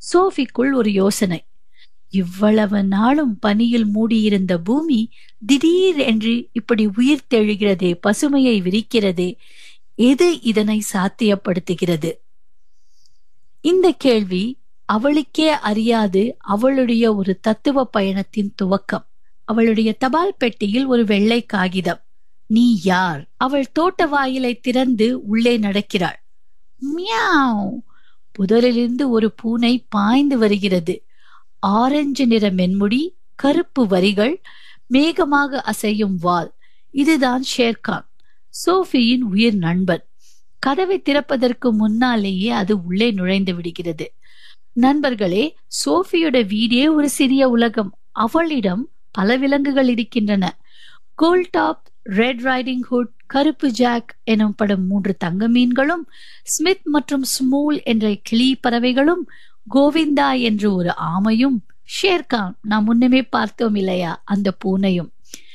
சோஃபிக்குள் ஒரு யோசனை இவ்வளவு நாளும் பனியில் மூடியிருந்த பூமி திடீர் என்று இப்படி உயிர் தெழுகிறதே பசுமையை விரிக்கிறதே எது இதனை சாத்தியப்படுத்துகிறது இந்த கேள்வி அவளுக்கே அறியாது அவளுடைய ஒரு தத்துவ பயணத்தின் துவக்கம் அவளுடைய தபால் பெட்டியில் ஒரு வெள்ளை காகிதம் நீ யார் அவள் தோட்ட வாயிலை திறந்து உள்ளே நடக்கிறாள் மியாவ் புதரிலிருந்து ஒரு பூனை பாய்ந்து வருகிறது ஆரஞ்சு நிற மென்முடி கருப்பு வரிகள் மேகமாக அசையும் வால் இதுதான் ஷேர்கான் சோஃபியின் உயிர் நண்பன் கதவை திறப்பதற்கு முன்னாலேயே அது உள்ளே நுழைந்து விடுகிறது நண்பர்களே சோஃபியோட வீடே ஒரு சிறிய உலகம் அவளிடம் பல விலங்குகள் இருக்கின்றன Goldtop red riding hood கருப்பு ஜாக் எனப்படும் மூன்று தங்க மீன்களும் ஸ்மித் மற்றும் ஸ்மூல் என்ற கிளி பறவைகளும் கோவிந்தா என்று ஒரு ஆமையும் ஷேர்கான் நாம் முன்னமே பார்த்தோம் இல்லையா அந்த பூனையும்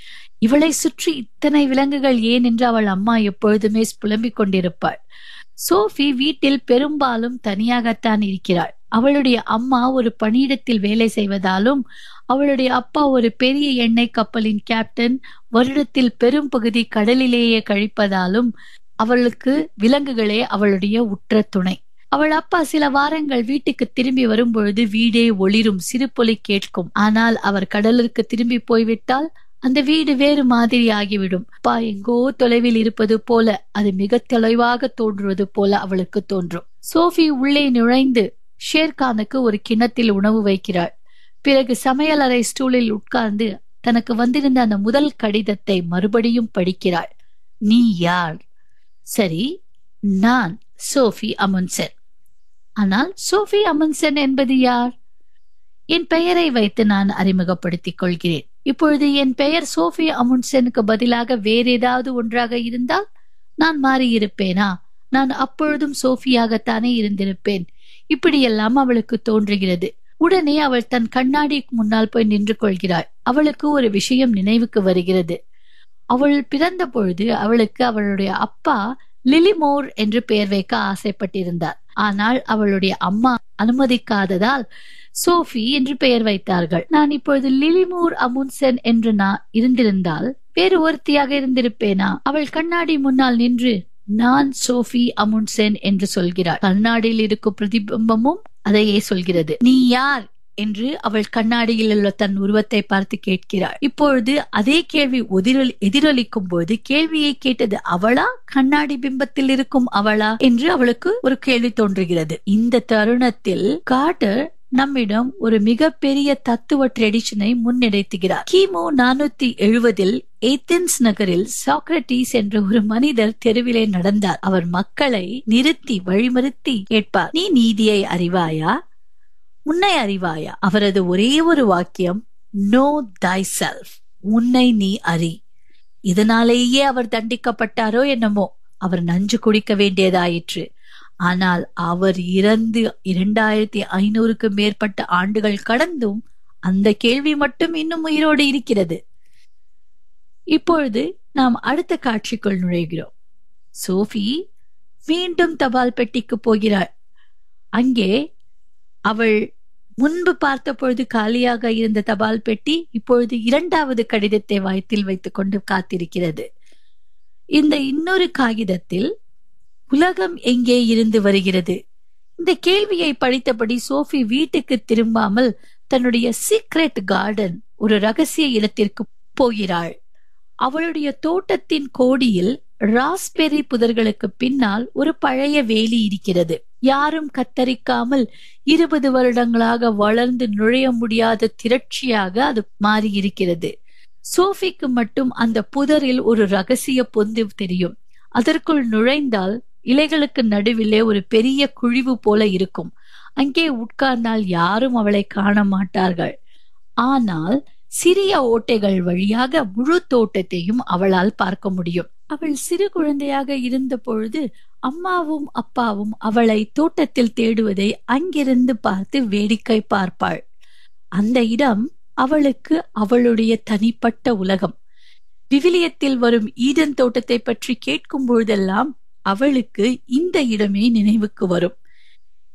இவளை சுற்றி இத்தனை விலங்குகள் ஏன் என்று அவள் அம்மா எப்பொழுதுமே புலம்பிக் கொண்டிருப்பாள் சோஃபி வீட்டில் பெரும்பாலும் தனியாகத்தான் இருக்கிறாள் அவளுடைய அம்மா ஒரு பணியிடத்தில் வேலை செய்வதாலும் அவளுடைய அப்பா ஒரு பெரிய எண்ணெய் கப்பலின் கேப்டன் வருடத்தில் பெரும் பகுதி கடலிலேயே கழிப்பதாலும் அவளுக்கு விலங்குகளே அவளுடைய உற்ற துணை அவள் அப்பா சில வாரங்கள் வீட்டுக்கு திரும்பி வரும்பொழுது வீடே ஒளிரும் சிறுபொலி கேட்கும் ஆனால் அவர் கடலுக்கு திரும்பி போய்விட்டால் அந்த வீடு வேறு மாதிரி ஆகிவிடும் அப்பா எங்கோ தொலைவில் இருப்பது போல அது மிக தொலைவாக தோன்றுவது போல அவளுக்கு தோன்றும் சோஃபி உள்ளே நுழைந்து ஷேர்கானுக்கு ஒரு கிண்ணத்தில் உணவு வைக்கிறாள் பிறகு சமையலறை ஸ்டூலில் உட்கார்ந்து தனக்கு வந்திருந்த அந்த முதல் கடிதத்தை மறுபடியும் படிக்கிறாள் நீ யார் சரி நான் சோஃபி அமுன்சென் ஆனால் சோஃபி அமுன்சென் என்பது யார் என் பெயரை வைத்து நான் அறிமுகப்படுத்திக் கொள்கிறேன் இப்பொழுது என் பெயர் சோஃபி அமுன்செனுக்கு பதிலாக வேறு ஏதாவது ஒன்றாக இருந்தால் நான் மாறியிருப்பேனா நான் அப்பொழுதும் சோஃபியாகத்தானே இருந்திருப்பேன் இப்படியெல்லாம் அவளுக்கு தோன்றுகிறது உடனே அவள் தன் கண்ணாடிக்கு முன்னால் போய் நின்று கொள்கிறாள் அவளுக்கு ஒரு விஷயம் நினைவுக்கு வருகிறது அவள் பிறந்த பொழுது அவளுக்கு அவளுடைய அப்பா லிலிமோர் என்று பெயர் வைக்க ஆசைப்பட்டிருந்தார் ஆனால் அவளுடைய அம்மா அனுமதிக்காததால் சோஃபி என்று பெயர் வைத்தார்கள் நான் இப்பொழுது லிலிமோர் அமுன்சென் என்று நான் இருந்திருந்தால் வேறு ஒருத்தியாக இருந்திருப்பேனா அவள் கண்ணாடி முன்னால் நின்று நான் சோஃபி அமுன்சென் என்று சொல்கிறாள் கண்ணாடியில் இருக்கும் பிரதிபிம்பமும் அதையே சொல்கிறது நீ யார் என்று அவள் கண்ணாடியில் உள்ள தன் உருவத்தை பார்த்து கேட்கிறாள் இப்பொழுது அதே கேள்வி எதிரொலி எதிரொலிக்கும் போது கேள்வியை கேட்டது அவளா கண்ணாடி பிம்பத்தில் இருக்கும் அவளா என்று அவளுக்கு ஒரு கேள்வி தோன்றுகிறது இந்த தருணத்தில் கார்டர் நம்மிடம் ஒரு மிகப்பெரிய தத்துவ ட்ரெடிஷனை முன்னெடுத்துகிறார் கிமு நானூத்தி எழுபதில் ஏத்தென்ஸ் நகரில் சாக்ரட்டிஸ் என்ற ஒரு மனிதர் தெருவிலே நடந்தார் அவர் மக்களை நிறுத்தி வழிமறுத்தி கேட்பார் நீ நீதியை அறிவாயா உன்னை அறிவாயா அவரது ஒரே ஒரு வாக்கியம் நோ தை செல்ஃப் உன்னை நீ அறி இதனாலேயே அவர் தண்டிக்கப்பட்டாரோ என்னமோ அவர் நஞ்சு குடிக்க வேண்டியதாயிற்று ஆனால் அவர் இறந்து இரண்டாயிரத்தி ஐநூறுக்கு மேற்பட்ட ஆண்டுகள் கடந்தும் அந்த கேள்வி மட்டும் இன்னும் உயிரோடு இருக்கிறது இப்பொழுது நாம் அடுத்த காட்சிக்குள் நுழைகிறோம் சோஃபி மீண்டும் தபால் பெட்டிக்கு போகிறாள் அங்கே அவள் முன்பு பார்த்த பொழுது காலியாக இருந்த தபால் பெட்டி இப்பொழுது இரண்டாவது கடிதத்தை வயத்தில் வைத்துக் கொண்டு காத்திருக்கிறது இந்த இன்னொரு காகிதத்தில் உலகம் எங்கே இருந்து வருகிறது இந்த கேள்வியை படித்தபடி சோஃபி வீட்டுக்கு திரும்பாமல் தன்னுடைய சீக்ரெட் கார்டன் ஒரு ரகசிய இடத்திற்கு போகிறாள் அவளுடைய தோட்டத்தின் கோடியில் ராஸ்பெரி புதர்களுக்கு பின்னால் ஒரு பழைய வேலி இருக்கிறது யாரும் கத்தரிக்காமல் இருபது வருடங்களாக வளர்ந்து நுழைய முடியாத திரட்சியாக அது மாறியிருக்கிறது சோஃபிக்கு மட்டும் அந்த புதரில் ஒரு ரகசிய பொந்து தெரியும் அதற்குள் நுழைந்தால் இலைகளுக்கு நடுவிலே ஒரு பெரிய குழிவு போல இருக்கும் அங்கே உட்கார்ந்தால் யாரும் அவளை காண மாட்டார்கள் ஆனால் சிறிய ஓட்டைகள் வழியாக முழு தோட்டத்தையும் அவளால் பார்க்க முடியும் அவள் சிறு குழந்தையாக இருந்த பொழுது அம்மாவும் அப்பாவும் அவளை தோட்டத்தில் தேடுவதை அங்கிருந்து பார்த்து வேடிக்கை பார்ப்பாள் அந்த இடம் அவளுக்கு அவளுடைய தனிப்பட்ட உலகம் விவிலியத்தில் வரும் ஈடன் தோட்டத்தை பற்றி கேட்கும் பொழுதெல்லாம் அவளுக்கு இந்த இடமே நினைவுக்கு வரும்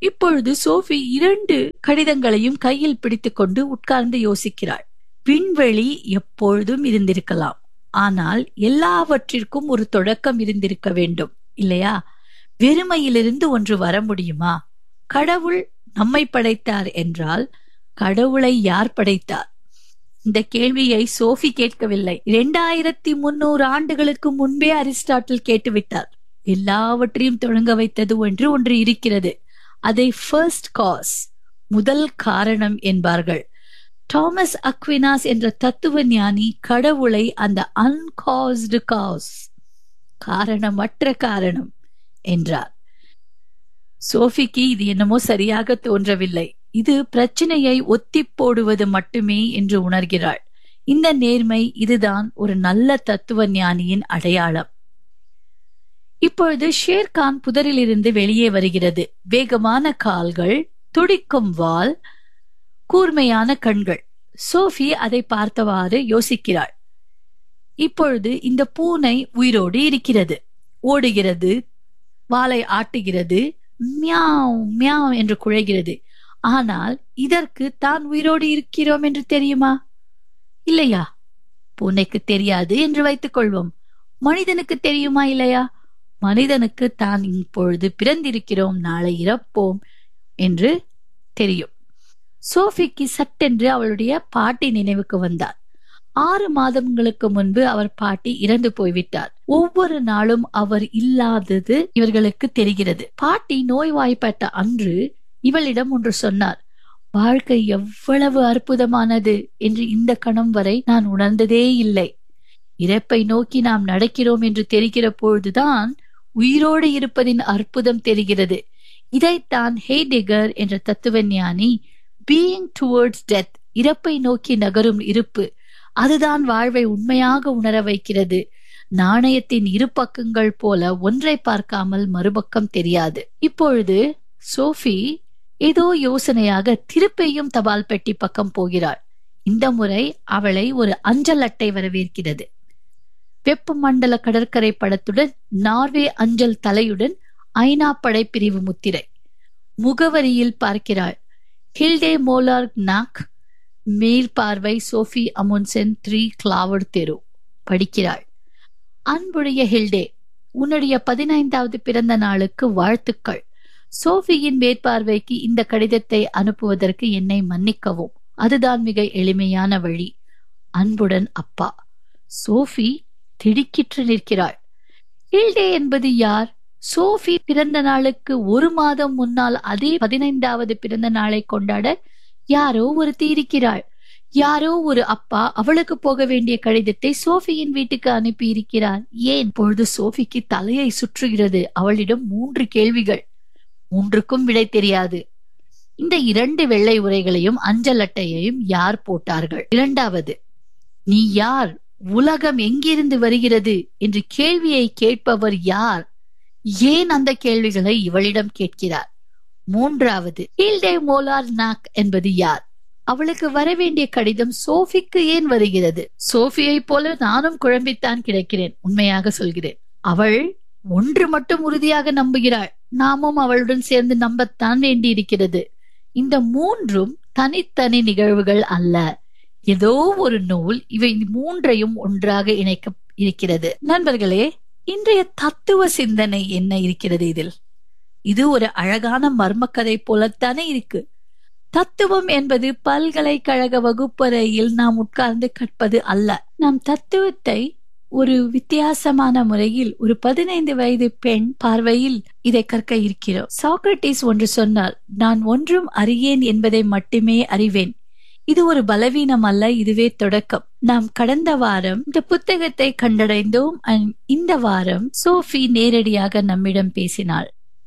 இப்பொழுது சோஃபி இரண்டு கடிதங்களையும் கையில் பிடித்துக்கொண்டு உட்கார்ந்து யோசிக்கிறாள் விண்வெளி எப்பொழுதும் இருந்திருக்கலாம் ஆனால் எல்லாவற்றிற்கும் ஒரு தொடக்கம் இருந்திருக்க வேண்டும் இல்லையா வெறுமையிலிருந்து ஒன்று வர முடியுமா கடவுள் நம்மை படைத்தார் என்றால் கடவுளை யார் படைத்தார் இந்த கேள்வியை சோஃபி கேட்கவில்லை இரண்டாயிரத்தி முன்னூறு ஆண்டுகளுக்கு முன்பே அரிஸ்டாட்டில் கேட்டுவிட்டார் எல்லாவற்றையும் தொடங்க வைத்தது ஒன்று ஒன்று இருக்கிறது அதை ஃபர்ஸ்ட் காஸ் முதல் காரணம் என்பார்கள் தாமஸ் அக்வினாஸ் என்ற தத்துவ ஞானி கடவுளை அந்த அன்காஸ்டு காஸ் காரணமற்ற காரணம் என்றார் சோஃபிக்கு இது என்னமோ சரியாக தோன்றவில்லை இது பிரச்சனையை ஒத்தி போடுவது மட்டுமே என்று உணர்கிறாள் இந்த நேர்மை இதுதான் ஒரு நல்ல தத்துவ ஞானியின் அடையாளம் இப்பொழுது ஷேர்கான் புதரிலிருந்து வெளியே வருகிறது வேகமான கால்கள் துடிக்கும் வால் கூர்மையான கண்கள் சோஃபி அதை பார்த்தவாறு யோசிக்கிறாள் இப்பொழுது இந்த பூனை உயிரோடு இருக்கிறது ஓடுகிறது வாளை ஆட்டுகிறது மியாவ் மியாவ் என்று குழைகிறது ஆனால் இதற்கு தான் உயிரோடு இருக்கிறோம் என்று தெரியுமா இல்லையா பூனைக்கு தெரியாது என்று வைத்துக் கொள்வோம் மனிதனுக்கு தெரியுமா இல்லையா மனிதனுக்கு தான் இப்பொழுது பிறந்திருக்கிறோம் நாளை இறப்போம் என்று தெரியும் சோஃபிக்கு சட்டென்று அவளுடைய பாட்டி நினைவுக்கு வந்தார் ஆறு மாதங்களுக்கு முன்பு அவர் பாட்டி இறந்து போய்விட்டார் ஒவ்வொரு நாளும் அவர் இல்லாதது இவர்களுக்கு தெரிகிறது பாட்டி நோய்வாய்ப்பட்ட அன்று இவளிடம் ஒன்று சொன்னார் வாழ்க்கை எவ்வளவு அற்புதமானது என்று இந்த கணம் வரை நான் உணர்ந்ததே இல்லை இறப்பை நோக்கி நாம் நடக்கிறோம் என்று தெரிகிற பொழுதுதான் உயிரோடு இருப்பதின் அற்புதம் தெரிகிறது இதைத்தான் ஹேடிகர் என்ற தத்துவ ஞானி பீயிங் டுவர்ட்ஸ் டெத் இறப்பை நோக்கி நகரும் இருப்பு அதுதான் வாழ்வை உண்மையாக உணர வைக்கிறது நாணயத்தின் இரு பக்கங்கள் போல ஒன்றை பார்க்காமல் மறுபக்கம் தெரியாது இப்பொழுது சோஃபி ஏதோ யோசனையாக திருப்பியும் தபால் பெட்டி பக்கம் போகிறாள் இந்த முறை அவளை ஒரு அஞ்சல் அட்டை வரவேற்கிறது வெப்பமண்டல கடற்கரை படத்துடன் நார்வே அஞ்சல் தலையுடன் ஐநா படைப்பிரிவு முத்திரை முகவரியில் பார்க்கிறாள் ஹில்டே மோலார் நாக் மேற்பார்வை சோஃபி அமுன்சென் த்ரீ கிளாவர்ட் தெரு படிக்கிறாள் அன்புடைய ஹில்டே உன்னுடைய பதினைந்தாவது பிறந்த நாளுக்கு வாழ்த்துக்கள் சோஃபியின் மேற்பார்வைக்கு இந்த கடிதத்தை அனுப்புவதற்கு என்னை மன்னிக்கவும் அதுதான் மிக எளிமையான வழி அன்புடன் அப்பா சோஃபி திடுக்கிற்று நிற்கிறாள் ஹில்டே என்பது யார் சோஃபி பிறந்த நாளுக்கு ஒரு மாதம் முன்னால் அதே பதினைந்தாவது பிறந்த நாளை கொண்டாட யாரோ ஒருத்தி இருக்கிறாள் யாரோ ஒரு அப்பா அவளுக்கு போக வேண்டிய கடிதத்தை சோஃபியின் வீட்டுக்கு அனுப்பி இருக்கிறார் ஏன் பொழுது சோஃபிக்கு தலையை சுற்றுகிறது அவளிடம் மூன்று கேள்விகள் மூன்றுக்கும் விடை தெரியாது இந்த இரண்டு வெள்ளை உரைகளையும் அஞ்சல் அட்டையையும் யார் போட்டார்கள் இரண்டாவது நீ யார் உலகம் எங்கிருந்து வருகிறது என்று கேள்வியை கேட்பவர் யார் ஏன் அந்த கேள்விகளை இவளிடம் கேட்கிறார் மூன்றாவது ஹீல்டே மோலார் நாக் என்பது யார் அவளுக்கு வரவேண்டிய கடிதம் சோஃபிக்கு ஏன் வருகிறது சோஃபியை போல நானும் குழம்பித்தான் கிடக்கிறேன் உண்மையாக சொல்கிறேன் அவள் ஒன்று மட்டும் உறுதியாக நம்புகிறாள் நாமும் அவளுடன் சேர்ந்து நம்பத்தான் வேண்டியிருக்கிறது இந்த மூன்றும் தனித்தனி நிகழ்வுகள் அல்ல ஏதோ ஒரு நூல் இவை மூன்றையும் ஒன்றாக இணைக்க இருக்கிறது நண்பர்களே இன்றைய தத்துவ சிந்தனை என்ன இருக்கிறது இதில் இது ஒரு அழகான மர்மக்கதை போலத்தானே இருக்கு தத்துவம் என்பது பல்கலைக்கழக வகுப்பறையில் நாம் உட்கார்ந்து கற்பது அல்ல நாம் தத்துவத்தை ஒரு வித்தியாசமான முறையில் ஒரு பதினைந்து வயது பெண் பார்வையில் இதை கற்க இருக்கிறோம் சாக்ரட்டிஸ் ஒன்று சொன்னார் நான் ஒன்றும் அறியேன் என்பதை மட்டுமே அறிவேன் இது ஒரு பலவீனம் அல்ல இதுவே தொடக்கம் நாம் கடந்த வாரம் இந்த புத்தகத்தை கண்டடைந்தோம் இந்த வாரம் சோஃபி நேரடியாக நம்மிடம் பேசினாள்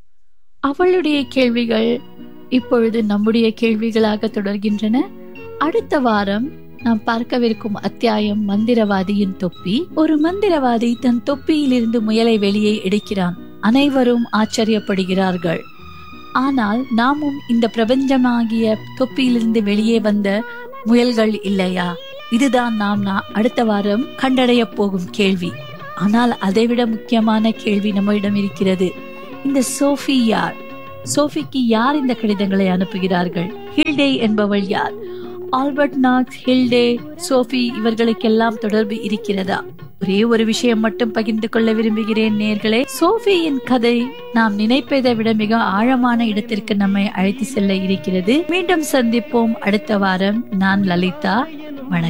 அவளுடைய கேள்விகள் இப்பொழுது நம்முடைய கேள்விகளாக தொடர்கின்றன அடுத்த வாரம் நாம் பார்க்கவிருக்கும் அத்தியாயம் மந்திரவாதியின் தொப்பி ஒரு மந்திரவாதி தன் தொப்பியிலிருந்து முயலை வெளியே எடுக்கிறான் அனைவரும் ஆச்சரியப்படுகிறார்கள் ஆனால் நாமும் இந்த பிரபஞ்சமாகிய தொப்பியிலிருந்து வெளியே வந்த முயல்கள் இல்லையா இதுதான் நாம் அடுத்த வாரம் கண்டடைய போகும் கேள்வி ஆனால் அதைவிட முக்கியமான கேள்வி நம்மிடம் இருக்கிறது இந்த சோஃபி யார் சோஃபிக்கு யார் இந்த கடிதங்களை அனுப்புகிறார்கள் ஹில்டே என்பவள் யார் ஆல்பர்ட் நாக்ஸ் ஹில்டே சோஃபி இவர்களுக்கெல்லாம் தொடர்பு இருக்கிறதா ஒரே ஒரு விஷயம் மட்டும் பகிர்ந்து கொள்ள விரும்புகிறேன் நேர்களே சோஃபியின் கதை நாம் நினைப்பதை விட மிக ஆழமான இடத்திற்கு நம்மை அழைத்து செல்ல இருக்கிறது மீண்டும் சந்திப்போம் அடுத்த வாரம் நான் லலிதா வணக்கம்